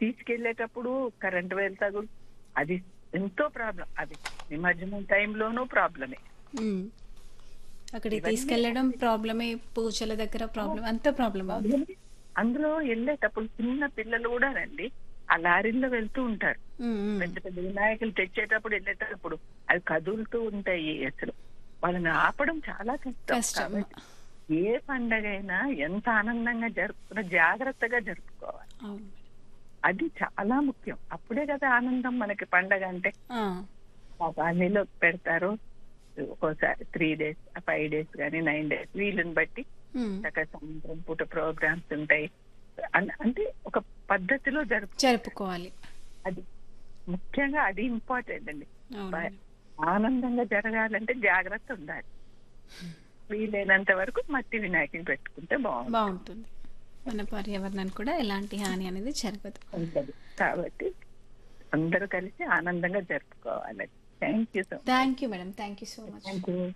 తీసుకెళ్లేటప్పుడు current wire తగులు అది ఎంతో problem అది నిమజ్జనం టైంలోనూ ప్రాబ్లమే ఉమ్. అక్కడికి ఇవన్నీ తీసుకెళ్లడం ప్రాబ్లమే పూజల దగ్గర ప్రాబ్లం అంతా ప్రాబ్లం అవుతుంది అందులో వెళ్ళేటప్పుడు చిన్న పిల్లలు కూడా రండి ఆ లారీల్లో వెళ్తూ ఉంటారు ఉమ్, ఉమ్. పెద్ద పెద్ద వినాయకులు తెచ్చేటప్పుడు వెళ్ళేటప్పుడు అవి కదులుతూ ఉంటాయి అసలు వాళ్ళని ఆపడం చాలా కష్టం కష్టం కాబట్టి ఏ పండగ అయినా ఎంత ఆనందంగా జరుపుకున్నా జాగ్రత్తగా జరుపుకోవాలి అవును అది చాలా ముఖ్యం అప్పుడే కదా ఆనందం మనకి పండగ అంటే ఆ, కాలనీలో పెడతారు ఒక్కోసారి త్రీ డేస్ ఫైవ్ డేస్ కానీ నైన్ డేస్ వీళ్ళని బట్టి ఉమ్. చక్కగా సాయంత్రం పూట ప్రోగ్రామ్స్ ఉంటాయి అన్- అంటే ఒక పద్ధతిలో జరుపు జరుపుకోవాలి అది ముఖ్యంగా అది ఇంపార్టెంట్ అండి అవును ఆనందంగా జరగాలంటే జాగ్రత్త ఉండాలి వీలైనంత వరకు మట్టి వినాయకుని పెట్టుకుంటే బాగుంటుంది బాగుంటుంది మన పర్యావరణానికి కూడా ఎలాంటి హాని అనేది జరగదు కాబట్టి అందరూ కలిసి ఆనందంగా జరుపుకోవాలి thank you so thank you madam thank you so much thank you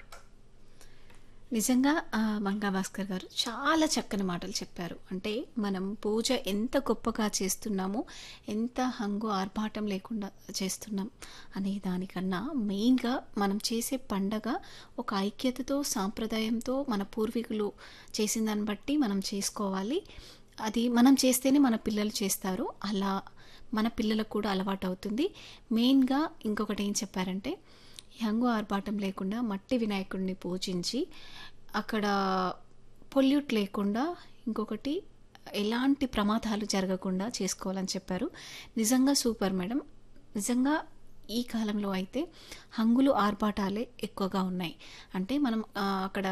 నిజంగా ఆ, మంగా భాస్కర్ గారు చాలా చక్కని మాటలు చెప్పారు అంటే మనం పూజ ఎంత గొప్పగా చేస్తున్నామో ఎంత హంగు ఆర్భాటం లేకుండా చేస్తున్నాం అనే దానికన్నా మెయిన్గా మనం చేసే పండగ ఒక ఐక్యతతో సాంప్రదాయంతో మన పూర్వీకులు చేసిన దాన్ని బట్టి మనం చేసుకోవాలి అది మనం చేస్తేనే మన పిల్లలు చేస్తారు అలా మన పిల్లలకు కూడా అలవాటు అవుతుంది మెయిన్గా ఇంకొకటి ఏం చెప్పారంటే ఈ హంగు ఆర్భాటం లేకుండా మట్టి వినాయకుడిని పూజించి అక్కడ పొల్యూట్ లేకుండా ఇంకొకటి ఎలాంటి ప్రమాదాలు జరగకుండా చేసుకోవాలని చెప్పారు నిజంగా సూపర్ మేడం నిజంగా ఈ కాలంలో అయితే హంగులు ఆర్భాటాలే ఎక్కువగా ఉన్నాయి అంటే మనం ఆ, అక్కడ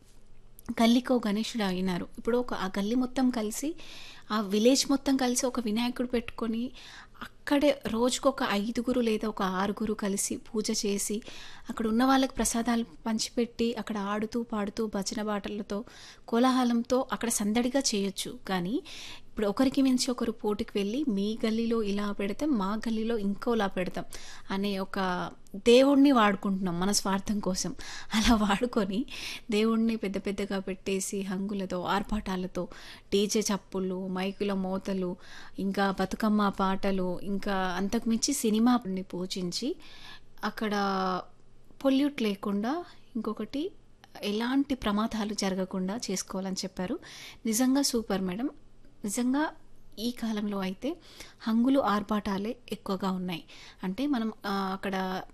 గల్లీకో గణేశుడు అయినారు ఇప్పుడు ఒక ఆ గల్లీ మొత్తం కలిసి ఆ విలేజ్ మొత్తం కలిసి ఒక వినాయకుడు పెట్టుకొని అక్కడే రోజుకు ఒక ఐదుగురు లేదా ఒక ఆరుగురు కలిసి పూజ చేసి అక్కడ ఉన్న వాళ్ళకి ప్రసాదాలు పంచిపెట్టి అక్కడ ఆడుతూ పాడుతూ భజన బాటలతో కోలాహలంతో అక్కడ సందడిగా చేయొచ్చు కానీ ఇప్పుడు ఒకరికి మించి ఒకరు పోటీకి వెళ్ళి మీ గల్లీలో ఇలా పెడతాం మా గల్లీలో ఇంకోలా పెడతాం అనే ఒక దేవుణ్ణి వాడుకుంటున్నాం మన స్వార్థం కోసం అలా వాడుకొని దేవుణ్ణి పెద్ద పెద్దగా పెట్టేసి హంగులతో ఆర్భాటాలతో డీజే చప్పుళ్ళు మైకుల మోతలు ఇంకా బతుకమ్మ పాటలు ఇంకా అంతకుమించి సినిమాని పూజించి అక్కడ పొల్యూట్ లేకుండా ఇంకొకటి ఎలాంటి ప్రమాదాలు జరగకుండా చేసుకోవాలని చెప్పారు నిజంగా సూపర్ మేడం నిజంగా ఈ కాలంలో అయితే హంగులు ఆర్భాటాలే ఎక్కువగా ఉన్నాయి అంటే మనం ఆ, అక్కడ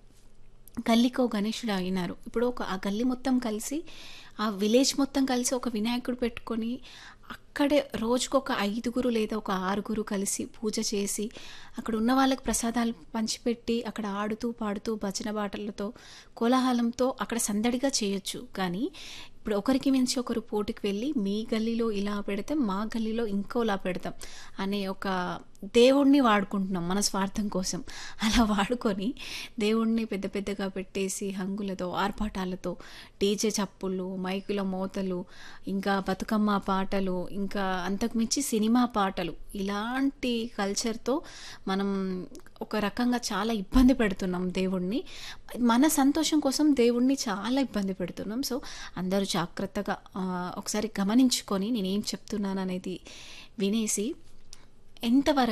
గల్లీకో గణేశుడు అయినారు ఇప్పుడు ఒక ఆ గల్లీ మొత్తం కలిసి ఆ విలేజ్ మొత్తం కలిసి ఒక వినాయకుడు పెట్టుకొని అక్కడే రోజుకు ఒక ఐదుగురు లేదా ఒక ఆరుగురు కలిసి పూజ చేసి అక్కడ ఉన్న వాళ్ళకి ప్రసాదాలు పంచిపెట్టి అక్కడ ఆడుతూ పాడుతూ భజన బాటలతో కోలాహలంతో అక్కడ సందడిగా చేయొచ్చు కానీ ఇప్పుడు ఒకరికి మించి ఒకరు పోటీకి వెళ్ళి మీ గల్లీలో ఇలా పెడతాం మా గల్లీలో ఇంకోలా పెడతాం అనే ఒక దేవుణ్ణి వాడుకుంటున్నాం మన స్వార్థం కోసం అలా వాడుకొని దేవుణ్ణి పెద్ద పెద్దగా పెట్టేసి హంగులతో ఆర్భాటాలతో డీజే చప్పుళ్ళు మైకుల మోతలు ఇంకా బతుకమ్మ పాటలు ఇంకా అంతకుమించి సినిమా పాటలు ఇలాంటి కల్చర్తో మనం ఒక రకంగా చాలా ఇబ్బంది పెడుతున్నాం దేవుణ్ణి మన సంతోషం కోసం దేవుణ్ణి చాలా ఇబ్బంది పెడుతున్నాం సో అందరూ జాగ్రత్తగా ఆ, ఒకసారి గమనించుకొని నేనేం చెప్తున్నాను అనేది వినేసి ఎంతవరకు